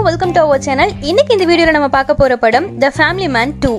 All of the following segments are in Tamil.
வெல்கம் டு அவர் சேனல் இன்னைக்கு இந்த வீடியோல நம்ம பார்க்க போற படம் the family man two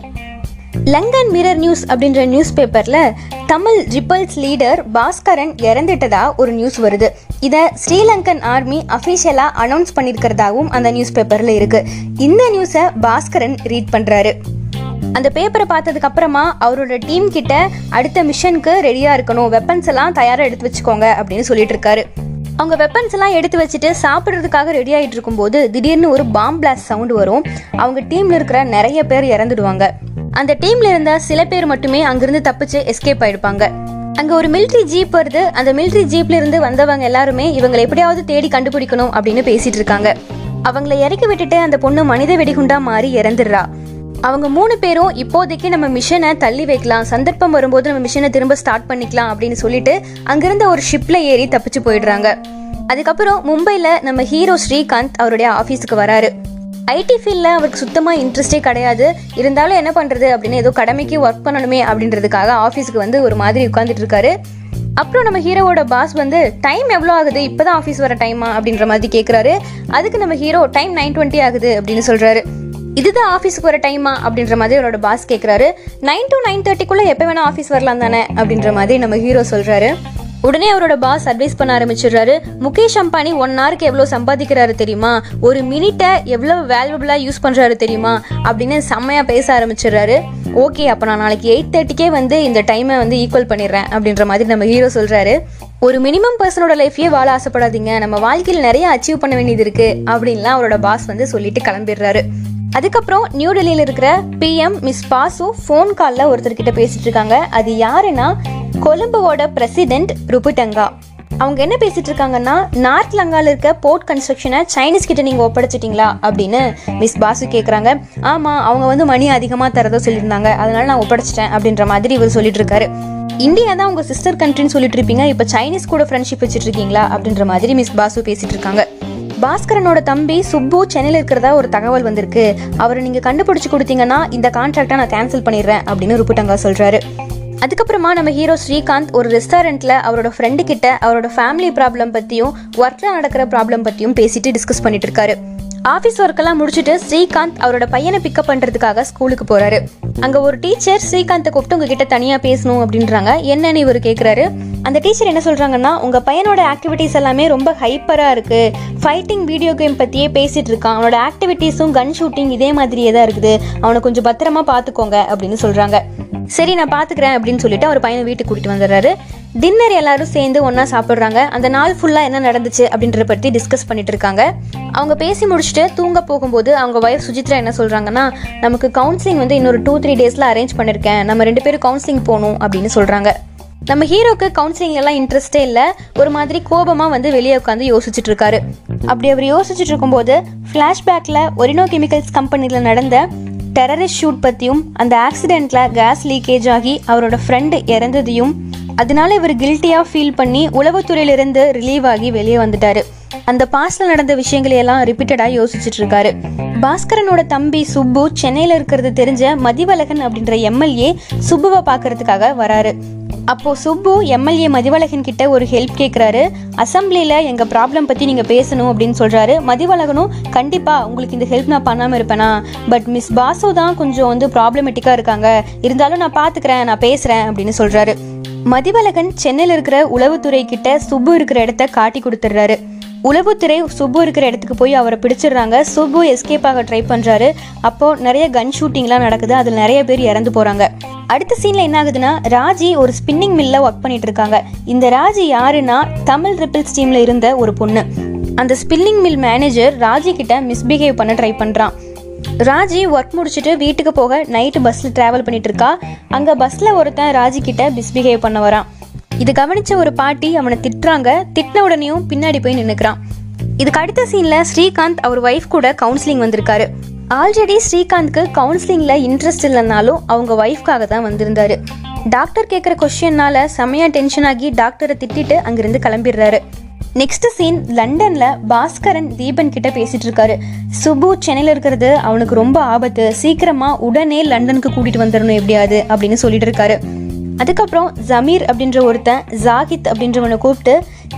Lankan mirror news அப்படின்ற நியூஸ் பேப்பர்ல தமிழ் ரிப்பல்ஸ் லீடர் பாஸ்கரன் இறந்துட்டதா ஒரு நியூஸ் வருது இதை ஸ்ரீலங்கன் ஆர்மி அஃபிஷியலா அனௌன்ஸ் பண்ணியிருக்கிறதாவும் அந்த நியூஸ் பேப்பர்ல இருக்கு இந்த நியூஸை பாஸ்கரன் ரீட் பண்றாரு அந்த பேப்பரை பார்த்ததுக்கு அப்புறமா அவரோட டீம் கிட்ட அடுத்த மிஷனுக்கு ரெடியா இருக்கணும் வெப்பன்ஸ் எல்லாம் தயாரா எடுத்து வச்சுக்கோங்க அப்படின்னு சொல்லிட்டு இருக்காரு அவங்க வெப்பன்ஸ் எல்லாம் எடுத்து வச்சுட்டு சாப்பிட்றதுக்காக ரெடி ஆகிட்டு இருக்கும்போது திடீர்னு ஒரு பாம் பிளாஸ்ட் சவுண்ட் வரும் அவங்க டீம்ல இருக்கிற நிறைய பேர் இறந்துடுவாங்க அந்த டீம்ல இருந்த சில பேர் மட்டுமே அங்கிருந்து தப்பிச்சு எஸ்கேப் ஆயிடுப்பாங்க அங்க ஒரு மிலிட்ரி ஜீப் வருது அந்த மிலிட்ரி ஜீப்ல இருந்து வந்தவங்க எல்லாருமே இவங்களை எப்படியாவது தேடி கண்டுபிடிக்கணும் அப்படின்னு பேசிட்டு இருக்காங்க அவங்கள இறக்கி விட்டுட்டு அந்த பொண்ணு மனித வெடிகுண்டா மாறி இறந்துடுறா அவங்க மூணு பேரும் இப்போதைக்கு நம்ம மிஷனை தள்ளி வைக்கலாம் சந்தர்ப்பம் வரும்போது நம்ம மிஷனை திரும்ப ஸ்டார்ட் பண்ணிக்கலாம் அப்படின்னு சொல்லிட்டு அங்கிருந்த ஒரு ஷிப்ல ஏறி தப்பிச்சு போயிடுறாங்க அதுக்கப்புறம் மும்பைல நம்ம ஹீரோ ஸ்ரீகாந்த் அவருடைய ஆஃபீஸுக்கு வராரு ஐடி ஃபீல்டில் அவருக்கு சுத்தமாக இன்ட்ரெஸ்டே கிடையாது இருந்தாலும் என்ன பண்ணுறது அப்படின்னு ஏதோ கடமைக்கு ஒர்க் பண்ணணுமே அப்படின்றதுக்காக ஆஃபீஸுக்கு வந்து ஒரு மாதிரி உட்காந்துட்டு இருக்காரு அப்புறம் நம்ம ஹீரோவோட பாஸ் வந்து டைம் எவ்வளோ ஆகுது இப்போதான் ஆஃபீஸ் வர டைமா அப்படின்ற மாதிரி கேட்குறாரு அதுக்கு நம்ம ஹீரோ டைம் நைன் டுவெண்ட்டி ஆகுது அப்படின்னு சொல்கிறாரு இதுதான் ஆஃபீஸுக்கு வர டைமா அப்படின்ற மாதிரி அவரோட பாஸ் கேட்குறாரு நைன் டு நைன் தேர்ட்டிக்குள்ளே எப்போ வேணால் ஆஃபீஸ் வரலாம் தானே அப்படின்ற மாதிரி நம்ம ஹீரோ சொல்கிறாரு உடனே அவரோட பாஸ் அட்வைஸ் பண்ண ஆரம்பிச்சிடுறாரு முகேஷ் அம்பானி ஒன் ஹவருக்கு எவ்வளோ சம்பாதிக்கிறாரு தெரியுமா ஒரு மினிட்டை எவ்வளோ வேல்யூபிளாக யூஸ் பண்ணுறாரு தெரியுமா அப்படின்னு செம்மையாக பேச ஆரம்பிச்சிடுறாரு ஓகே அப்போ நான் நாளைக்கு எயிட் தேர்ட்டிக்கே வந்து இந்த டைமை வந்து ஈக்குவல் பண்ணிடுறேன் அப்படின்ற மாதிரி நம்ம ஹீரோ சொல்கிறாரு ஒரு மினிமம் பர்சனோட லைஃபையே வாழ ஆசைப்படாதீங்க நம்ம வாழ்க்கையில் நிறைய அச்சீவ் பண்ண வேண்டியது இருக்கு அப்படின்லாம் அவரோட பாஸ் வந்து சொல்லிட்டு கிளம்பிடுறாரு அதுக்கப்புறம் நியூ டெல்லியில் இருக்கிற பிஎம் மிஸ் பாசு ஃபோன் காலில் ஒருத்தர்கிட்ட பேசிட்டு இருக்காங்க அது யாருன்னா கொழும்புவோட பிரசிடென்ட் ருபுடங்கா அவங்க என்ன பேசிட்டு இருக்காங்கன்னா நார்த் லங்கால இருக்க போர்ட் கன்ஸ்ட்ரக்ஷனை சைனீஸ் கிட்ட நீங்க ஒப்படைச்சிட்டீங்களா அப்படின்னு மிஸ் பாசு கேக்குறாங்க ஆமா அவங்க வந்து மணி அதிகமா தரதோ சொல்லியிருந்தாங்க அதனால நான் ஒப்படைச்சிட்டேன் அப்படின்ற மாதிரி இவர் சொல்லிட்டு இருக்காரு இந்தியா தான் உங்க சிஸ்டர் கண்ட்ரின்னு சொல்லிட்டு இருப்பீங்க இப்போ சைனீஸ் கூட ஃப்ரெண்ட்ஷிப் வச்சுட்டு இருக்கீங்களா அப்படின்ற மாதிரி மிஸ் பாசு பேசிட்டு இருக்காங்க பாஸ்கரனோட தம்பி சுப்பு சென்னையில் இருக்கிறதா ஒரு தகவல் வந்திருக்கு அவரை நீங்கள் கண்டுபிடிச்சு கொடுத்தீங்கன்னா இந்த கான்ட்ராக்டை நான் கேன்சல் பண்ணிடுறேன் அப்படின்னு ருப்புட்டங்கா சொல்கிறாரு அதுக்கப்புறமா நம்ம ஹீரோ ஸ்ரீகாந்த் ஒரு ரெஸ்டாரண்ட்டில் அவரோட ஃப்ரெண்டு கிட்ட அவரோட ஃபேமிலி ப்ராப்ளம் பற்றியும் ஒர்க்கில் நடக்கிற ப்ராப்ளம் பற்றியும் பேசிட்டு டிஸ்கஸ் பண்ணிட்டு இருக்காரு ஆஃபீஸ் ஒர்க்கெல்லாம் முடிச்சுட்டு ஸ்ரீகாந்த் அவரோட பையனை பிக்கப் பண்ணுறதுக்காக ஸ்கூலுக்கு போகிறாரு அங்கே ஒரு டீச்சர் ஸ்ரீகாந்தை கூப்பிட்டு உங்ககிட்ட தனியாக பேசணும் அப்படின்றாங்க என்னன்னு இவர் கேட்குறாரு அந்த டீச்சர் என்ன சொல்கிறாங்கன்னா உங்கள் பையனோட ஆக்டிவிட்டீஸ் எல்லாமே ரொம்ப ஹைப்பராக இருக்குது ஃபைட்டிங் வீடியோ கேம் பற்றியே பேசிகிட்டு இருக்கான் அவனோட ஆக்டிவிட்டீஸும் கன் ஷூட்டிங் இதே மாதிரியே தான் இருக்குது அவனை கொஞ்சம் பத்திரமா பார்த்துக்கோங்க அப்படின்னு சொல்கிறாங்க சரி நான் பார்த்துக்கிறேன் அப்படின்னு சொல்லிட்டு அவர் பையனை வீட்டுக்கு கூட்டிட்டு வந்துடுறாரு டின்னர் எல்லாரும் சேர்ந்து ஒன்றா சாப்பிட்றாங்க அந்த நாள் ஃபுல்லாக என்ன நடந்துச்சு அப்படின்றத பற்றி டிஸ்கஸ் பண்ணிட்டு இருக்காங்க அவங்க பேசி முடிச்சுட்டு தூங்க போகும்போது அவங்க ஒய்ஃப் சுஜித்ரா என்ன சொல்கிறாங்கன்னா நமக்கு கவுன்சிலிங் வந்து இன்னொரு டூ த்ரீ டேஸில் அரேஞ்ச் பண்ணியிருக்கேன் நம்ம ரெண்டு பேரும் கவுன்சிலிங் போகணும் அப்படின்னு சொல்கிறாங்க நம்ம ஹீரோக்கு கவுன்சிலிங் எல்லாம் இன்ட்ரெஸ்டே இல்லை ஒரு மாதிரி கோபமாக வந்து வெளியே உட்காந்து யோசிச்சுட்டு இருக்காரு அப்படி அவர் யோசிச்சுட்டு இருக்கும்போது ஃப்ளாஷ்பேக்கில் ஒரினோ கெமிக்கல்ஸ் கம்பெனியில் நடந்த டெரரிஸ்ட் ஷூட் பற்றியும் அந்த ஆக்சிடெண்ட்டில் கேஸ் லீக்கேஜ் ஆகி அவரோட ஃப்ரெண்டு இறந்ததையும் அதனால இவர் கில்ட்டியாக ஃபீல் பண்ணி உளவுத்துறையிலிருந்து ரிலீவ் ஆகி வெளியே வந்துட்டாரு அந்த பாஸ்ட்ல நடந்த விஷயங்களை எல்லாம் ரிப்பீட்டடாக யோசிச்சுட்டு இருக்காரு பாஸ்கரனோட தம்பி சுப்பு சென்னையில் இருக்கிறது தெரிஞ்ச மதிவழகன் அப்படின்ற எம்எல்ஏ சுப்புவை பார்க்கறதுக்காக வராரு அப்போ சுப்பு எம்எல்ஏ மதிவழகன் கிட்ட ஒரு ஹெல்ப் கேட்குறாரு அசம்பிளியில் எங்கள் ப்ராப்ளம் பற்றி நீங்கள் பேசணும் அப்படின்னு சொல்கிறாரு மதிவழகனும் கண்டிப்பாக உங்களுக்கு இந்த ஹெல்ப் நான் பண்ணாமல் இருப்பேனா பட் மிஸ் பாசு தான் கொஞ்சம் வந்து ப்ராப்ளமேட்டிக்காக இருக்காங்க இருந்தாலும் நான் பார்த்துக்கிறேன் நான் பேசுகிறேன் அப்படின்னு சொல்கிறாரு மதிவழகன் சென்னையில் இருக்கிற உளவுத்துறை கிட்ட சுப்பு இருக்கிற இடத்த காட்டி கொடுத்துட்றாரு உளவுத்துறை சுப்பு இருக்கிற இடத்துக்கு போய் அவரை பிடிச்சிடுறாங்க சுப்பு எஸ்கேப் ஆக ட்ரை பண்ணுறாரு அப்போ நிறைய கன் ஷூட்டிங்லாம் நடக்குது அதில் நிறைய பேர் இறந்து போகிறாங்க அடுத்த சீனில் என்ன ஆகுதுன்னா ராஜி ஒரு ஸ்பின்னிங் மில்ல ஒர்க் பண்ணிட்டு இருக்காங்க இந்த ராஜி யாருன்னா தமிழ் ரிப்பிள்ஸ் டீமில் இருந்த ஒரு பொண்ணு அந்த ஸ்பின்னிங் மில் மேனேஜர் ராஜி கிட்ட மிஸ்பிஹேவ் பண்ண ட்ரை பண்ணுறான் ராஜி ஒர்க் முடிச்சுட்டு வீட்டுக்கு போக நைட்டு பஸ்ஸில் ட்ராவல் பண்ணிட்டு இருக்கா அங்கே பஸ்ஸில் ஒருத்தன் ராஜி கிட்ட மிஸ்பிஹேவ் பண்ண வரான் இது கவனிச்ச ஒரு பாட்டி அவனை திட்டுறாங்க திட்டின உடனேயும் பின்னாடி போய் நின்னுக்கிறான் இதுக்கு அடுத்த சீன்ல ஸ்ரீகாந்த் அவர் ஒய்ஃப் கூட கவுன்சிலிங் வந்திருக்காரு ஆல்ரெடி ஸ்ரீகாந்த்க்கு கவுன்சிலிங்ல இன்ட்ரெஸ்ட் இல்லைனாலும் அவங்க ஒய்ஃப்காக தான் வந்திருந்தாரு டாக்டர் கேட்குற கொஸ்டின்னால செமையா டென்ஷன் ஆகி டாக்டரை திட்டிட்டு அங்கிருந்து கிளம்பிடுறாரு நெக்ஸ்ட் சீன் லண்டன்ல பாஸ்கரன் தீபன் கிட்ட பேசிட்டு இருக்காரு சுபு சென்னையில இருக்கிறது அவனுக்கு ரொம்ப ஆபத்து சீக்கிரமா உடனே லண்டனுக்கு கூட்டிட்டு வந்துடணும் எப்படியாது அப்படின்னு சொல்லிட்டு இருக்காரு அதுக்கப்புறம் ஜமீர் அப்படின்ற ஒருத்தன் ஜாகித் அப்படின்றவனை கூப்பிட்டு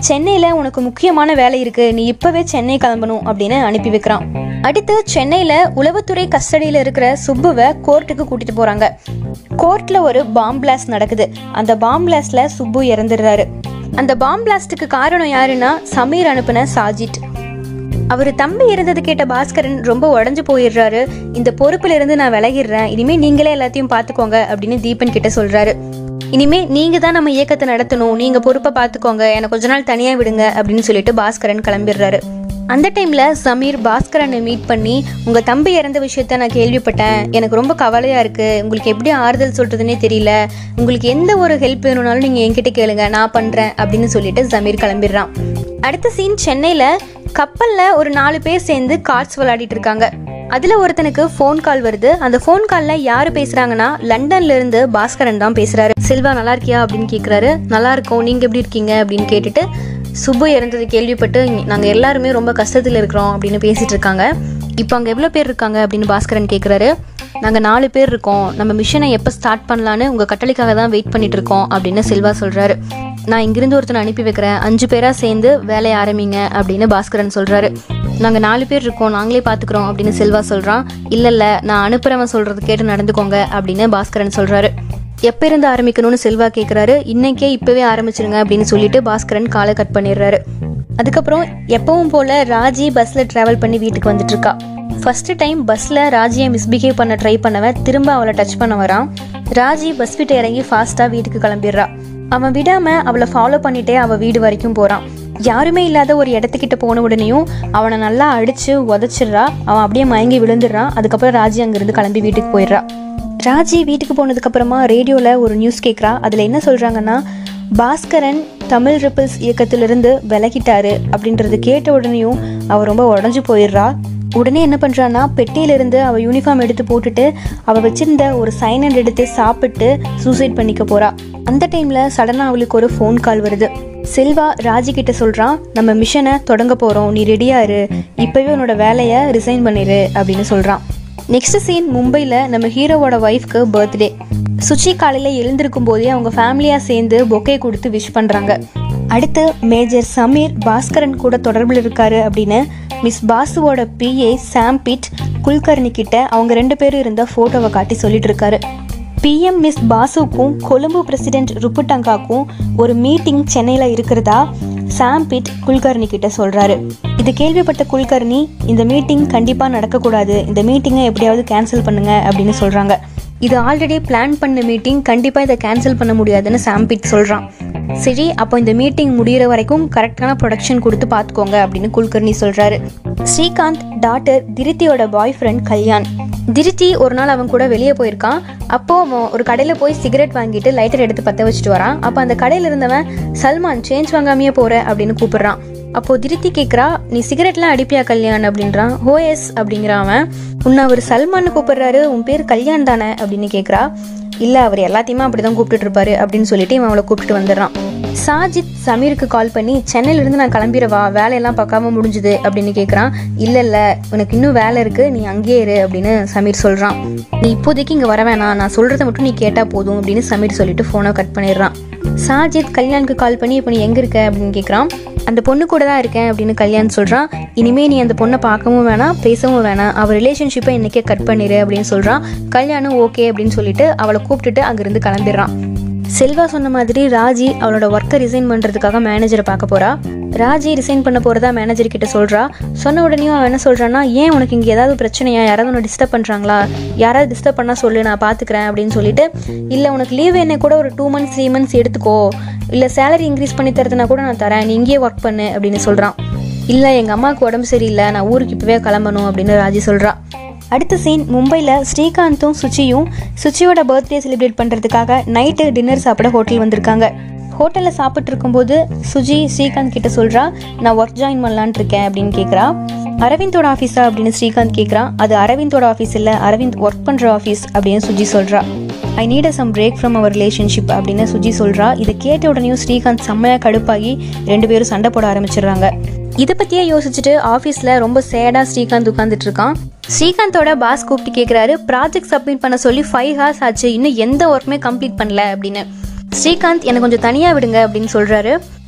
சென்னையில் உனக்கு முக்கியமான வேலை இருக்கு நீ இப்பவே சென்னை கிளம்பணும் அப்படின்னு அனுப்பி வைக்கிறான் அடுத்து சென்னையில் உளவுத்துறை கஸ்டடியில் இருக்கிற சுப்புவை கோர்ட்டுக்கு கூட்டிட்டு போறாங்க கோர்ட்ல ஒரு பாம் பிளாஸ்ட் நடக்குது அந்த பாம் பிளாஸ்ட்ல சுப்பு இறந்துடுறாரு அந்த பாம் பிளாஸ்டுக்கு காரணம் யாருன்னா சமீர் அனுப்பின சாஜித் அவர் தம்பி இருந்தது கேட்ட பாஸ்கரன் ரொம்ப உடஞ்சு போயிடுறாரு இந்த பொறுப்புல இருந்து நான் விலகிடுறேன் இனிமே நீங்களே எல்லாத்தையும் பார்த்துக்கோங்க அப்படின்னு தீபன் கிட்ட சொல்றாரு இனிமே நீங்க தான் நம்ம இயக்கத்தை நடத்தணும் நீங்க பொறுப்பை பார்த்துக்கோங்க எனக்கு கொஞ்ச நாள் தனியா விடுங்க அப்படின்னு சொல்லிட்டு பாஸ்கரன் கிளம்பிடுறாரு அந்த டைம்ல சமீர் பாஸ்கரனை மீட் பண்ணி உங்க தம்பி இறந்த விஷயத்த நான் கேள்விப்பட்டேன் எனக்கு ரொம்ப கவலையா இருக்கு உங்களுக்கு எப்படி ஆறுதல் சொல்றதுன்னே தெரியல உங்களுக்கு எந்த ஒரு ஹெல்ப் வேணும்னாலும் நீங்க என்கிட்ட கேளுங்க நான் பண்றேன் அப்படின்னு சொல்லிட்டு சமீர் கிளம்பிடுறான் அடுத்த சீன் சென்னையில கப்பல்ல ஒரு நாலு பேர் சேர்ந்து கார்ட்ஸ் விளையாடிட்டு இருக்காங்க அதுல ஒருத்தனுக்கு ஃபோன் கால் வருது அந்த ஃபோன் கால்ல யாரு பேசுறாங்கன்னா லண்டன்ல இருந்து பாஸ்கரன் தான் பேசுறாரு செல்வா நல்லா இருக்கியா அப்படின்னு கேக்குறாரு நல்லா இருக்கோம் நீங்க எப்படி இருக்கீங்க அப்படின்னு கேட்டுட்டு சுப்பு இறந்தது கேள்விப்பட்டு இங்க- நாங்க எல்லாருமே ரொம்ப கஷ்டத்துல இருக்கிறோம் அப்படின்னு பேசிட்டு இருக்காங்க இப்போ அங்க எவ்வளவு பேர் இருக்காங்க அப்படின்னு பாஸ்கரன் கேக்குறாரு நாங்க நாலு பேர் இருக்கோம் நம்ம மிஷனை எப்போ ஸ்டார்ட் பண்ணலான்னு உங்க கட்டளைக்காக தான் வெயிட் பண்ணிட்டு இருக்கோம் அப்படின்னு செல்வா சொல்றாரு நான் இங்கிருந்து ஒருத்தனை அனுப்பி வைக்கிறேன் அஞ்சு பேரா சேர்ந்து வேலையை ஆரம்பிங்க அப்படின்னு பாஸ்கரன் சொல்றாரு நாங்க நாலு பேர் இருக்கோம் நாங்களே பாத்துக்கிறோம் அப்படின்னு செல்வா சொல்றான் இல்ல இல்ல நான் அனுப்புறவன் சொல்றது கேட்டு நடந்துக்கோங்க அப்படின்னு பாஸ்கரன் சொல்றாரு எப்ப இருந்து ஆரம்பிக்கணும்னு செல்வா கேக்குறாரு இன்னைக்கே இப்பவே ஆரம்பிச்சிருங்க அப்படின்னு சொல்லிட்டு பாஸ்கரன் காலை கட் பண்ணிடுறாரு அதுக்கப்புறம் எப்பவும் போல ராஜி பஸ்ல டிராவல் பண்ணி வீட்டுக்கு வந்துட்டு இருக்கா ஃபர்ஸ்ட் டைம் பஸ்ல ராஜியை மிஸ்பிஹேவ் பண்ண ட்ரை பண்ணவன் திரும்ப அவளை டச் பண்ண வரான் ராஜி பஸ் விட்டு இறங்கி ஃபாஸ்டா வீட்டுக்கு கிளம்பிடுறா அவன் விடாம அவளை ஃபாலோ பண்ணிட்டே அவ வீடு வரைக்கும் போறான் யாருமே இல்லாத ஒரு இடத்துக்கிட்ட போன உடனேயும் அவனை நல்லா அடிச்சு உதச்சிடுறா அவன் அப்படியே மயங்கி விழுந்துடுறான் அதுக்கப்புறம் ராஜி அங்கிருந்து கிளம்பி வீட்டுக்கு போயிடுறா ராஜி வீட்டுக்கு போனதுக்கு அப்புறமா ரேடியோல ஒரு நியூஸ் கேட்குறா அதுல என்ன சொல்றாங்கன்னா பாஸ்கரன் தமிழ் ரிப்பிள்ஸ் இயக்கத்திலிருந்து விலகிட்டாரு அப்படின்றது கேட்ட உடனேயும் அவ ரொம்ப உடஞ்சு போயிடுறா உடனே என்ன பண்றான்னா பெட்டியிலிருந்து அவ யூனிஃபார்ம் எடுத்து போட்டுட்டு அவ வச்சிருந்த ஒரு சைனட் எடுத்து சாப்பிட்டு சூசைட் பண்ணிக்க போறா அந்த டைம்ல சடனா அவளுக்கு ஒரு ஃபோன் கால் வருது செல்வா ராஜி கிட்ட சொல்றான் நம்ம மிஷனை தொடங்க போறோம் நீ ரெடியா இரு இப்பவே உன்னோட வேலையை ரிசைன் பண்ணிரு அப்படின்னு சொல்றான் நெக்ஸ்ட் சீன் மும்பையில் நம்ம ஹீரோவோட ஒய்ஃப்க்கு பர்த்டே சுச்சி காலையில் எழுந்திருக்கும் போதே அவங்க ஃபேமிலியாக சேர்ந்து பொக்கே கொடுத்து விஷ் பண்ணுறாங்க அடுத்து மேஜர் சமீர் பாஸ்கரன் கூட தொடர்பில் இருக்காரு அப்படின்னு மிஸ் பாசுவோட பிஏ சாம்பிட் குல்கர்னி கிட்ட அவங்க ரெண்டு பேரும் இருந்த ஃபோட்டோவை காட்டி சொல்லிட்டு இருக்காரு பிஎம் மிஸ் பாசுக்கும் கொழும்பு பிரசிடென்ட் ருப்புட்டங்காக்கும் ஒரு மீட்டிங் சென்னையில் இருக்கிறதா சாம்பிட் குல்கர்னி கிட்ட சொல்றாரு இது கேள்விப்பட்ட குல்கர்னி இந்த மீட்டிங் கண்டிப்பா நடக்கக்கூடாது இந்த மீட்டிங்கை எப்படியாவது கேன்சல் பண்ணுங்க அப்படின்னு சொல்றாங்க இது ஆல்ரெடி பிளான் பண்ண மீட்டிங் கண்டிப்பா இதை கேன்சல் பண்ண முடியாதுன்னு சாம்பிட் சொல்றான் சரி அப்போ இந்த மீட்டிங் முடியிற வரைக்கும் கரெக்டான ப்ரொடக்ஷன் கொடுத்து பார்த்துக்கோங்க அப்படின்னு குல்கர்னி சொல்றாரு ஸ்ரீகாந்த் டாட்டர் திருத்தியோட பாய் ஃப்ரெண்ட் கல்யாண் திருத்தி ஒரு நாள் அவன் கூட வெளியே போயிருக்கான் அப்போ அவன் ஒரு கடையில் போய் சிகரெட் வாங்கிட்டு லைட்டர் எடுத்து பற்ற வச்சுட்டு வரான் அப்போ அந்த கடையில் இருந்தவன் சல்மான் சேஞ்ச் வாங்காமையே போற அப்படின்னு கூப்பிடுறான் அப்போ திருத்தி கேட்குறா நீ சிகரெட்லாம் அடிப்பியா கல்யாண் அப்படின்றான் ஓஎஸ் அப்படிங்கிறான் அவன் உன்னை அவர் சல்மான்னு கூப்பிடுறாரு உன் பேர் கல்யாண் தானே அப்படின்னு கேட்குறா இல்லை அவர் எல்லாத்தையுமே அப்படி தான் கூப்பிட்டுட்டு இருப்பாரு அப்படின்னு சொல்லிட்டு இவன் அவளை கூப்பிட்டு வந்துடுறான் சாஜித் சமீருக்கு கால் பண்ணி சென்னையிலேருந்து நான் கிளம்பிடவா வேலையெல்லாம் பார்க்காம முடிஞ்சுது அப்படின்னு கேட்குறான் இல்லை இல்லை உனக்கு இன்னும் வேலை இருக்கு நீ அங்கேயே இரு அப்படின்னு சமீர் சொல்கிறான் நீ இப்போதைக்கு இங்கே வர வேணாம் நான் சொல்கிறத மட்டும் நீ கேட்டால் போதும் அப்படின்னு சமீர் சொல்லிட்டு ஃபோனை கட் பண்ணிடுறான் சாஜித் கல்யாணுக்கு கால் பண்ணி இப்போ நீ எங்கே இருக்க அப்படின்னு கேட்குறான் அந்த பொண்ணு கூட தான் இருக்கேன் அப்படின்னு கல்யாண் சொல்கிறான் இனிமே நீ அந்த பொண்ணை பார்க்கவும் வேணாம் பேசவும் வேணாம் அவள் ரிலேஷன்ஷிப்பை இன்றைக்கே கட் பண்ணிடு அப்படின்னு சொல்கிறான் கல்யாணம் ஓகே அப்படின்னு சொல்லிட்டு அவளை கூப்பிட்டுட்டு அங்கேருந்து கிளம்பிடுறான் செல்வா சொன்ன மாதிரி ராஜி அவளோட ஒர்க்கை ரிசைன் பண்ணுறதுக்காக மேனேஜரை பார்க்க போறா ராஜி ரிசைன் பண்ண போகிறதா மேனேஜர் கிட்ட சொல்கிறா சொன்ன உடனேயும் அவன் என்ன சொல்கிறான்னா ஏன் உனக்கு இங்கே ஏதாவது பிரச்சனையா யாராவது உன்னை டிஸ்டர்ப் பண்ணுறாங்களா யாராவது டிஸ்டர்ப் பண்ணால் சொல்லு நான் பார்த்துக்கிறேன் அப்படின்னு சொல்லிட்டு இல்லை உனக்கு லீவ் என்ன கூட ஒரு டூ மந்த்ஸ் த்ரீ மந்த்ஸ் எடுத்துக்கோ இல்லை சேலரி இன்க்ரீஸ் பண்ணி தரதுனா கூட நான் தரேன் நீ இங்கேயே ஒர்க் பண்ணு அப்படின்னு சொல்கிறான் இல்லை எங்கள் அம்மாவுக்கு உடம்பு சரியில்லை நான் ஊருக்கு இப்போவே கிளம்பணும் அப்படின்னு ராஜி சொல்கிறா அடுத்த சீன் மும்பையில் ஸ்ரீகாந்தும் சுச்சியும் சுச்சியோட பர்த்டே செலிப்ரேட் பண்ணுறதுக்காக நைட்டு டின்னர் சாப்பிட ஹோட்டல் வந்திருக்காங்க ஹோட்டலில் சாப்பிட்டு இருக்கும்போது சுஜி ஸ்ரீகாந்த் கிட்ட சொல்கிறா நான் ஒர்க் ஜாயின் பண்ணலான்னு இருக்கேன் அப்படின்னு கேட்குறா அரவிந்தோட ஆஃபீஸா அப்படின்னு ஸ்ரீகாந்த் கேட்குறான் அது அரவிந்தோட ஆஃபீஸ் இல்லை அரவிந்த் ஒர்க் பண்ணுற ஆஃபீஸ் அப்படின்னு சுஜி சொல்கிறா I need a some break from our relationship அப்படின்னு சுஜி சொல்கிறா இதை கேட்ட உடனேயும் ஸ்ரீகாந்த் செம்மையாக கடுப்பாகி ரெண்டு பேரும் சண்டை போட ஆரம்பிச்சிடுறாங்க இதை பற்றியே யோசிச்சுட்டு ஆஃபீஸில் ரொம்ப சேடாக ஸ்ரீகாந்த் உட்காந்துட்டு இருக்கான் ஸ்ரீகாந்தோட பாஸ் கூப்பிட்டு கேட்குறாரு ப்ராஜெக்ட் சப்மிட் பண்ண சொல்லி ஃபைவ் ஹார்ஸ் ஆச்சு இன்னும் எந்த ஒர்க்குமே கம்ப்ளீட் பண்ணல அப்படின்னு ஸ்ரீகாந்த் என்னை கொஞ்சம் தனியாக விடுங்க அப்படின்னு சொல்கிறாரு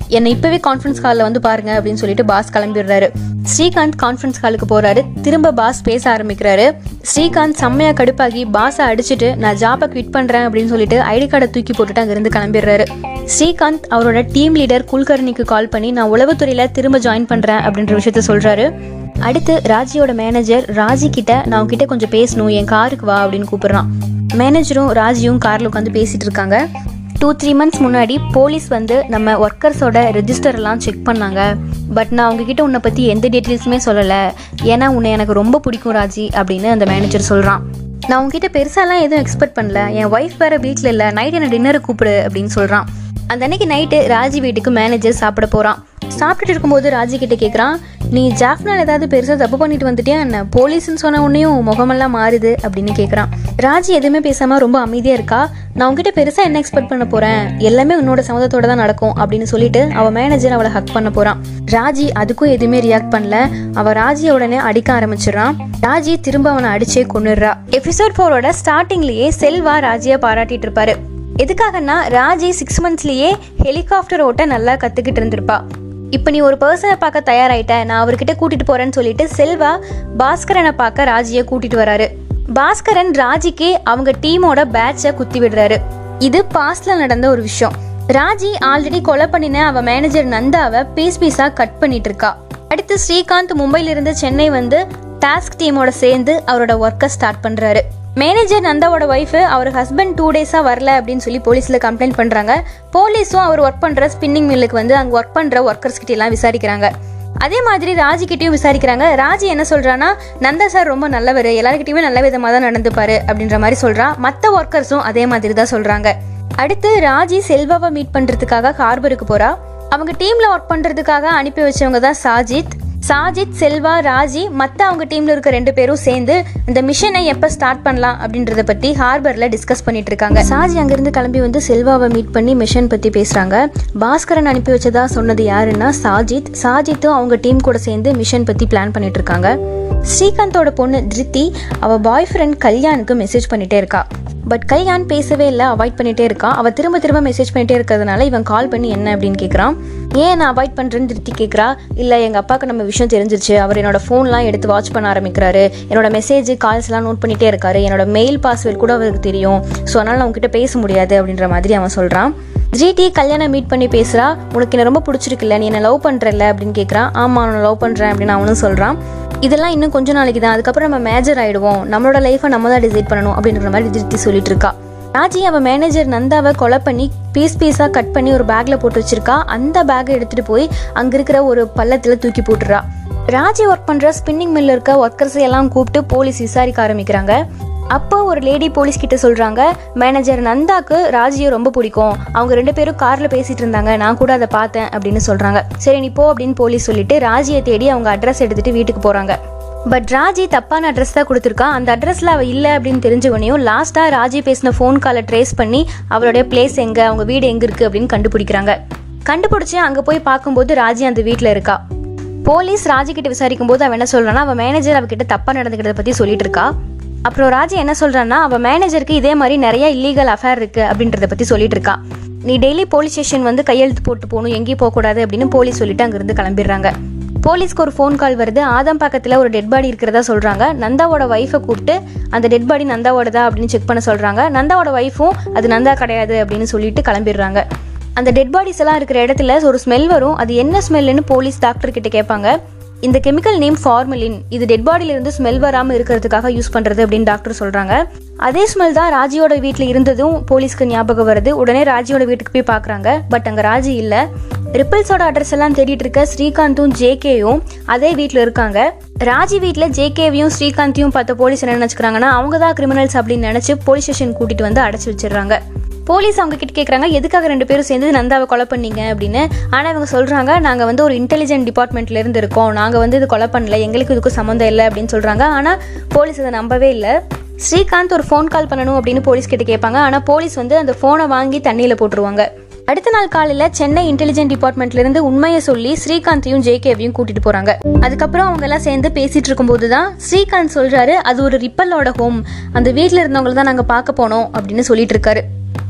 என்னை இப்பவே கான்ஃபரன்ஸ் காலில் வந்து பாருங்க அப்படின்னு சொல்லிட்டு பாஸ் கிளம்பிடுறாரு ஸ்ரீகாந்த் கான்ஃபரன்ஸ் காலுக்கு போறாரு திரும்ப பாஸ் பேச ஆரம்பிக்கிறாரு ஸ்ரீகாந்த் செம்மையா கடுப்பாகி பாஸை அடிச்சுட்டு நான் ஜாபை குவிட் பண்றேன் அப்படின்னு சொல்லிட்டு ஐடி கார்டை தூக்கி போட்டுட்டு அங்கிருந்து கிளம்பிடுறாரு ஸ்ரீகாந்த் அவரோட டீம் லீடர் குல்கர்ணிக்கு கால் பண்ணி நான் உளவுத்துறையில திரும்ப ஜாயின் பண்றேன் அப்படின்ற விஷயத்த சொல்றாரு அடுத்து ராஜியோட மேனேஜர் ராஜி கிட்ட நான் உன்கிட்ட கொஞ்சம் பேசணும் என் காருக்கு வா அப்படின்னு கூப்பிடுறான் மேனேஜரும் ராஜியும் கார்ல உட்காந்து பேசிட்டு இருக்காங்க டூ த்ரீ மந்த்ஸ் முன்னாடி போலீஸ் வந்து நம்ம ஒர்க்கர்ஸோட ரெஜிஸ்டர் எல்லாம் செக் பண்ணாங்க பட் நான் உங்ககிட்ட உன்னை பற்றி எந்த டீட்டெயில்ஸுமே சொல்லலை ஏன்னா உன்னை எனக்கு ரொம்ப பிடிக்கும் ராஜி அப்படின்னு அந்த மேனேஜர் சொல்கிறான் நான் உங்ககிட்ட பெருசாலாம் எதுவும் எக்ஸ்பெக்ட் பண்ணல என் ஒய்ஃப் வேற வீட்டில் இல்லை நைட் என்ன டின்னருக்கு கூப்பிடு அப்படின்னு சொல்கிறான் அந்த அன்னைக்கு நைட்டு ராஜி வீட்டுக்கு மேனேஜர் சாப்பிட போகிறான் சாப்பிட்டுட்டு இருக்கும்போது ராஜி கிட்ட கேட்குறான் நீ ஜாஃப்னால் ஏதாவது பெருசாக தப்பு பண்ணிட்டு வந்துட்டியா என்ன போலீஸ்னு சொன்ன உடனேயும் முகமெல்லாம் மாறுது அப்படின்னு கேட்குறான் ராஜி எதுவுமே பேசாமல் ரொம்ப அமைதியாக இருக்கா நான் உங்ககிட்ட பெருசாக என்ன எக்ஸ்பெக்ட் பண்ண போகிறேன் எல்லாமே உன்னோட சம்மதத்தோட தான் நடக்கும் அப்படின்னு சொல்லிட்டு அவள் மேனேஜர் அவளை ஹக் பண்ண போகிறான் ராஜி அதுக்கும் எதுவுமே ரியாக்ட் பண்ணல அவள் ராஜியை உடனே அடிக்க ஆரம்பிச்சிடுறான் ராஜி திரும்ப அவனை அடிச்சே கொண்டுடுறா எபிசோட் ஃபோரோட ஸ்டார்டிங்லேயே செல்வா ராஜியை பாராட்டிட்டு இருப்பாரு எதுக்காகன்னா ராஜி சிக்ஸ் மந்த்ஸ்லயே ஹெலிகாப்டர் ஓட்ட நல்லா கத்துக்கிட்டு இருந்திருப்பா இப்போ நீ ஒரு பர்சனை பார்க்க தயாராயிட்ட நான் அவர்கிட்ட கூட்டிட்டு போறேன்னு சொல்லிட்டு செல்வா பாஸ்கரனை பார்க்க ராஜியை கூட்டிட்டு வராரு பாஸ்கரன் ராஜிக்கு அவங்க டீமோட பேட்சை குத்தி விடுறாரு இது பாஸ்ட்ல நடந்த ஒரு விஷயம் ராஜி ஆல்ரெடி கொலை பண்ணின அவ மேனேஜர் நந்தாவை பீஸ் பீஸா கட் பண்ணிட்டு இருக்கா அடுத்து ஸ்ரீகாந்த் மும்பைல இருந்து சென்னை வந்து டாஸ்க் டீமோட சேர்ந்து அவரோட ஒர்க்கை ஸ்டார்ட் பண்றாரு மேனேஜர் நந்தாவோட ஒய்ஃப் அவர் ஹஸ்பண்ட் டூ டேஸா வரல அப்படின்னு சொல்லி போலீஸ்ல கம்ப்ளைண்ட் பண்றாங்க போலீஸும் அவர் ஒர்க் பண்ற ஸ்பின்னிங் மில்லுக்கு வந்து அங்க ஒர்க் பண்ற ஒர்க்கர்ஸ் கிட்ட எல்லாம் விசாரிக்கிறாங்க அதே மாதிரி ராஜி கிட்டயும் விசாரிக்கிறாங்க ராஜி என்ன சொல்றான்னா நந்தா சார் ரொம்ப நல்லவர் எல்லாருக்கிட்டையுமே நல்ல விதமா தான் நடந்துப்பாரு அப்படின்ற மாதிரி சொல்றா மத்த ஒர்க்கர்ஸும் அதே மாதிரி தான் சொல்றாங்க அடுத்து ராஜி செல்வாவை மீட் பண்றதுக்காக ஹார்பருக்கு போறா அவங்க டீம்ல ஒர்க் பண்றதுக்காக அனுப்பி வச்சவங்க தான் சாஜித் சாஜித் செல்வா ராஜி மற்ற அவங்க டீம்ல இருக்க ரெண்டு பேரும் சேர்ந்து இந்த மிஷனை எப்போ ஸ்டார்ட் பண்ணலாம் அப்படின்றத பத்தி ஹார்பர்ல டிஸ்கஸ் பண்ணிட்டு இருக்காங்க சாஜி அங்கிருந்து கிளம்பி வந்து செல்வாவை மீட் பண்ணி மிஷன் பத்தி பேசுறாங்க பாஸ்கரன் அனுப்பி வச்சதா சொன்னது யாருன்னா சாஜித் சாஜித்தும் அவங்க டீம் கூட சேர்ந்து மிஷன் பத்தி பிளான் பண்ணிட்டு இருக்காங்க ஸ்ரீகாந்தோட பொண்ணு திருத்தி அவ பாய் ஃப்ரெண்ட் கல்யாணுக்கு மெசேஜ் பண்ணிட்டே இருக்கா பட் கல்யாண் பேசவே இல்லை அவாய்ட் பண்ணிட்டே இருக்கான் அவ திரும்ப திரும்ப மெசேஜ் பண்ணிட்டே இருக்கிறதுனால இவன் கால் பண்ணி என்ன அப்படின்னு கேட்குறான் ஏன் நான் அவாய்ட் பண்ணுறேன்னு திருத்தி கேட்குறா இல்லை எங்கள் அப்பாவுக்கு நம்ம விஷயம் தெரிஞ்சிருச்சு அவர் என்னோட ஃபோன்லாம் எடுத்து வாட்ச் பண்ண ஆரம்பிக்கிறாரு என்னோட மெசேஜ் கால்ஸ்லாம் நோட் பண்ணிட்டே இருக்காரு என்னோட மெயில் பாஸ்வேர்ட் கூட அவருக்கு தெரியும் ஸோ அதனால் நான் உங்ககிட்ட பேச முடியாது அப்படின்ற மாதிரி அவன் சொல்கிறான் ஜிடி கல்யாணம் மீட் பண்ணி பேசுகிறா உனக்கு என்ன ரொம்ப பிடிச்சிருக்குல்ல நீ என்ன லவ் பண்ணுறல அப்படின்னு கேட்குறான் ஆமாம் நான் லவ் பண்ணுறேன் அப்படின்னு அவனும் சொல்கிறான் இதெல்லாம் இன்னும் கொஞ்ச நாளைக்கு தான் அதுக்கப்புறம் நம்ம மேஜர் ஆயிடுவோம் நம்மளோட லைஃப்பை நம்ம தான் டிசைட் பண்ணணும் அப்படின்ற மாதிரி திருத்தி சொல்லிட்டு இருக்கா ராஜி அவ மேனேஜர் நந்தாவை கொலை பண்ணி பீஸ் பீஸாக கட் பண்ணி ஒரு பேக்ல போட்டு வச்சிருக்கா அந்த பேக்கை எடுத்துட்டு போய் அங்க இருக்கிற ஒரு பள்ளத்துல தூக்கி போட்டுறா ராஜி ஒர்க் பண்ற ஸ்பின்னிங் மில்ல இருக்க ஒர்க்கர்ஸ் எல்லாம் கூப்பிட்டு போலீஸ் விசாரிக்க ஆரம்பிக்கிறாங்க அப்போ ஒரு லேடி போலீஸ் கிட்ட சொல்றாங்க மேனேஜர் நந்தாக்கு ராஜியை ரொம்ப பிடிக்கும் அவங்க ரெண்டு பேரும் கார்ல பேசிட்டு இருந்தாங்க நான் கூட அதை பார்த்தேன் அப்படின்னு சொல்றாங்க சரி நீ போ அப்படின்னு போலீஸ் சொல்லிட்டு ராஜியை தேடி அவங்க அட்ரஸ் எடுத்துட்டு வீட்டுக்கு போறாங்க பட் ராஜி தப்பான அட்ரஸ் தான் கொடுத்துருக்கா அந்த அட்ரஸ்ல அவ இல்லை அப்படின்னு தெரிஞ்சவனையும் லாஸ்டா ராஜி பேசின ஃபோன் காலை ட்ரேஸ் பண்ணி அவளுடைய பிளேஸ் எங்க அவங்க வீடு எங்க இருக்கு அப்படின்னு கண்டுபிடிக்கிறாங்க கண்டுபிடிச்சு அங்க போய் பார்க்கும்போது ராஜி அந்த வீட்டில் இருக்கா போலீஸ் ராஜி கிட்ட விசாரிக்கும் போது அவன் என்ன சொல்றான்னா அவன் மேனேஜர் அவகிட்ட தப்பா நடந்துக்கிறத பத்தி சொல்லிட்டு இருக்கா அப்புறம் ராஜி என்ன சொல்றான்னா அவ மேனேஜருக்கு இதே மாதிரி நிறைய இல்லீகல் அஃபேர் இருக்கு அப்படின்றத பத்தி சொல்லிட்டு இருக்கா நீ டெய்லி போலீஸ் ஸ்டேஷன் வந்து கையெழுத்து போட்டு போகணும் எங்கேயும் போகக்கூடாது அப்படின்னு போலீஸ் சொல்லிட்டு அங்கிருந்து கிளம்பிடுறாங்க போலீஸ்க்கு ஒரு ஃபோன் கால் வருது ஆதம் பக்கத்தில் ஒரு டெட் பாடி இருக்கிறதா சொல்கிறாங்க நந்தாவோட ஒய்ஃபை கூப்பிட்டு அந்த டெட் பாடி நந்தாவோடதா அப்படின்னு செக் பண்ண சொல்கிறாங்க நந்தாவோட ஒய்ஃபும் அது நந்தா கிடையாது அப்படின்னு சொல்லிட்டு கிளம்பிடுறாங்க அந்த டெட் பாடிஸ் எல்லாம் இருக்கிற இடத்துல ஒரு ஸ்மெல் வரும் அது என்ன ஸ்மெல்லுன்னு போலீஸ் டாக்டர் கிட்ட கேட்பாங்க இந்த கெமிக்கல் நேம் ஃபார்மலின் இது டெட் பாடியில இருந்து ஸ்மெல் வராம இருக்கிறதுக்காக யூஸ் பண்றது அப்படின்னு டாக்டர் சொல்றாங்க அதே ஸ்மெல் தான் ராஜியோட வீட்டில் இருந்ததும் போலீஸ்க்கு ஞாபகம் வருது உடனே ராஜியோட வீட்டுக்கு போய் பார்க்குறாங்க பட் அங்கே ராஜி இல்லை ரிப்பிள்ஸோட அட்ரஸ் எல்லாம் தேடிட்டு இருக்க ஸ்ரீகாந்தும் ஜேகேயும் அதே வீட்டில் இருக்காங்க ராஜி வீட்டில் ஜேகேவையும் ஸ்ரீகாந்தையும் பார்த்த போலீஸ் என்ன நினச்சிக்கிறாங்கன்னா அவங்க தான் கிரிமினல்ஸ் அப்படின்னு நினச்சி போலீஸ் ஸ்டேஷன் கூட்டிட்டு வந்து அடைச்சி வச்சிடுறாங்க போலீஸ் அவங்க கிட்ட கேட்குறாங்க எதுக்காக ரெண்டு பேரும் சேர்ந்து நந்தாவை கொலை பண்ணீங்க அப்படின்னு ஆனால் இவங்க சொல்கிறாங்க நாங்கள் வந்து ஒரு இன்டெலிஜென்ட் டிபார்ட்மெண்ட்ல இருந்து இருக்கோம் நாங்கள் வந்து இது கொலை பண்ணல எங்களுக்கு இதுக்கும் சம்மந்தம் இல்லை அப்படின்னு சொல்கிறாங்க ஆனால் போலீஸ் அதை நம்பவே இல்லை ஸ்ரீகாந்த் ஒரு ஃபோன் கால் பண்ணணும் அப்படின்னு போலீஸ் கிட்ட கேட்பாங்க ஆனால் போலீஸ் வந்து அந்த ஃபோனை வாங்கி தண்ணியில் போட்டுருவாங்க அடுத்த நாள் காலையில் சென்னை இன்டெலிஜென்ட் டிபார்ட்மெண்ட்ல இருந்து உண்மையை சொல்லி ஸ்ரீகாந்தையும் ஜேகேவையும் கூட்டிட்டு போறாங்க அதுக்கப்புறம் அவங்க எல்லாம் சேர்ந்து பேசிட்டு இருக்கும்போது தான் ஸ்ரீகாந்த் சொல்றாரு அது ஒரு ரிப்பல்லோட ஹோம் அந்த வீட்டில் இருந்தவங்கள தான் நாங்கள் பார்க்க போனோம் அப்படின்னு சொல்லிட்டு இருக்காரு